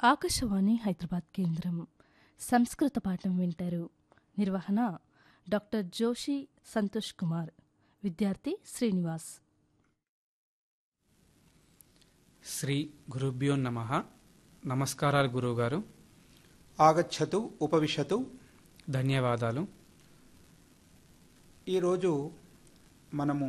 ఆకాశవాణి హైదరాబాద్ కేంద్రం సంస్కృత పాఠం వింటారు నిర్వహణ డాక్టర్ జోషి సంతోష్ కుమార్ విద్యార్థి శ్రీనివాస్ శ్రీ గురుభ్యో నమ నమస్కారాలు గురువుగారు ఆగచ్చతు ఉపవిశతు ధన్యవాదాలు ఈరోజు మనము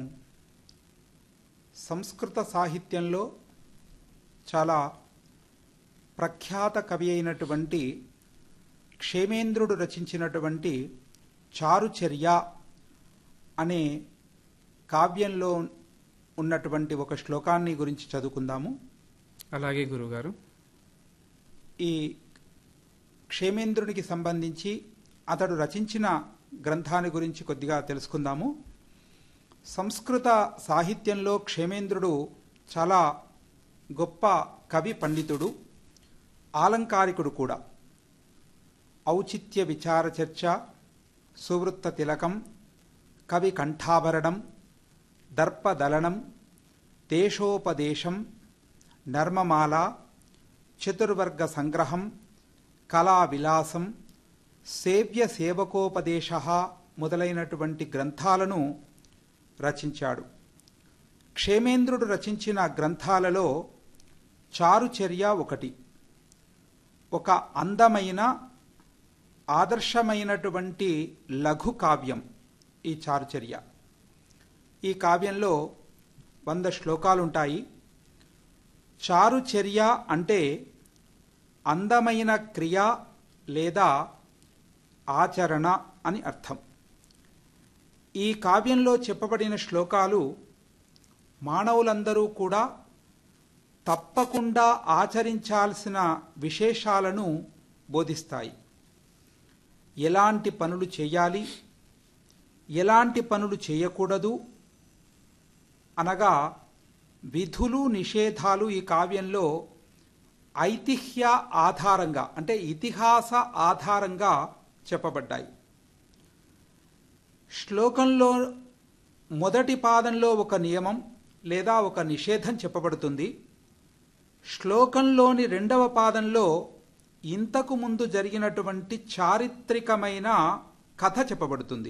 సంస్కృత సాహిత్యంలో చాలా ప్రఖ్యాత కవి అయినటువంటి క్షేమేంద్రుడు రచించినటువంటి చారుచర్య అనే కావ్యంలో ఉన్నటువంటి ఒక శ్లోకాన్ని గురించి చదువుకుందాము అలాగే గురువుగారు ఈ క్షేమేంద్రునికి సంబంధించి అతడు రచించిన గ్రంథాన్ని గురించి కొద్దిగా తెలుసుకుందాము సంస్కృత సాహిత్యంలో క్షేమేంద్రుడు చాలా గొప్ప కవి పండితుడు ఆలంకారికుడు కూడా ఔచిత్య విచార చర్చ సువృత్త తిలకం కవి కంఠాభరణం దర్పదలనం దేశోపదేశం నర్మమాల చతుర్వర్గ సంగ్రహం కళా విలాసం సేవ్య సేవకోపదేశ మొదలైనటువంటి గ్రంథాలను రచించాడు క్షేమేంద్రుడు రచించిన గ్రంథాలలో చారుచర్య ఒకటి ఒక అందమైన ఆదర్శమైనటువంటి లఘు కావ్యం ఈ చారుచర్య ఈ కావ్యంలో వంద శ్లోకాలుంటాయి చారుచర్య అంటే అందమైన క్రియ లేదా ఆచరణ అని అర్థం ఈ కావ్యంలో చెప్పబడిన శ్లోకాలు మానవులందరూ కూడా తప్పకుండా ఆచరించాల్సిన విశేషాలను బోధిస్తాయి ఎలాంటి పనులు చేయాలి ఎలాంటి పనులు చేయకూడదు అనగా విధులు నిషేధాలు ఈ కావ్యంలో ఐతిహ్య ఆధారంగా అంటే ఇతిహాస ఆధారంగా చెప్పబడ్డాయి శ్లోకంలో మొదటి పాదంలో ఒక నియమం లేదా ఒక నిషేధం చెప్పబడుతుంది శ్లోకంలోని రెండవ పాదంలో ఇంతకు ముందు జరిగినటువంటి చారిత్రికమైన కథ చెప్పబడుతుంది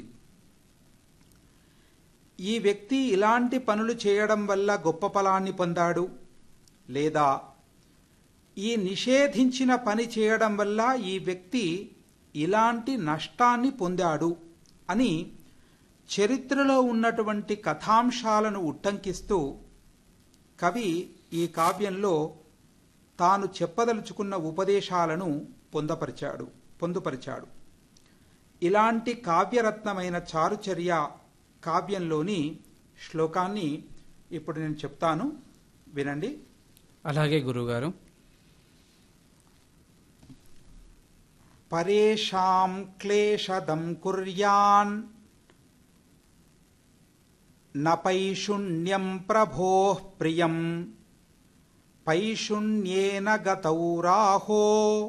ఈ వ్యక్తి ఇలాంటి పనులు చేయడం వల్ల గొప్ప ఫలాన్ని పొందాడు లేదా ఈ నిషేధించిన పని చేయడం వల్ల ఈ వ్యక్తి ఇలాంటి నష్టాన్ని పొందాడు అని చరిత్రలో ఉన్నటువంటి కథాంశాలను ఉట్టంకిస్తూ కవి ఈ కావ్యంలో తాను చెప్పదలుచుకున్న ఉపదేశాలను పొందపరిచాడు పొందుపరిచాడు ఇలాంటి కావ్యరత్నమైన చారుచర్య కావ్యంలోని శ్లోకాన్ని ఇప్పుడు నేను చెప్తాను వినండి అలాగే గురువుగారు పరేషాం క్లేశదం కుర్యాన్ నపైషుణ్యం ప్రభో ప్రియం పైషుణ్యేన గతౌ రాహో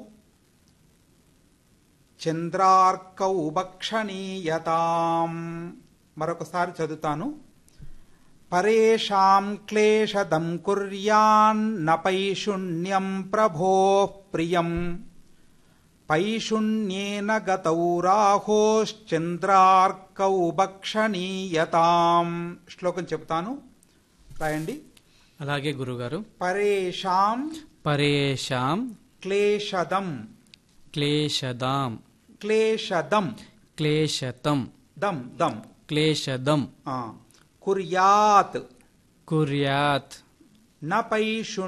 చంద్రార్కౌ భక్షణీయతాం మరొకసారి చదువుతాను పరేషాం క్లేశదం కుర్యాన్న పైషుణ్యం ప్రభో ప్రియం పైషుణ్యేన గతౌ రాహోశ్చంద్రార్కౌ భక్షణీయతాం శ్లోకం చెప్తాను రాయండి అలాగే గురుగారు పరేషాం పరేషాం క్లేశదం క్లేశదాం క్లేశదం క్లేశతం దం దం క్లేశదం ఆ, కుర్యాత్ కుర్యాత్ న పైషు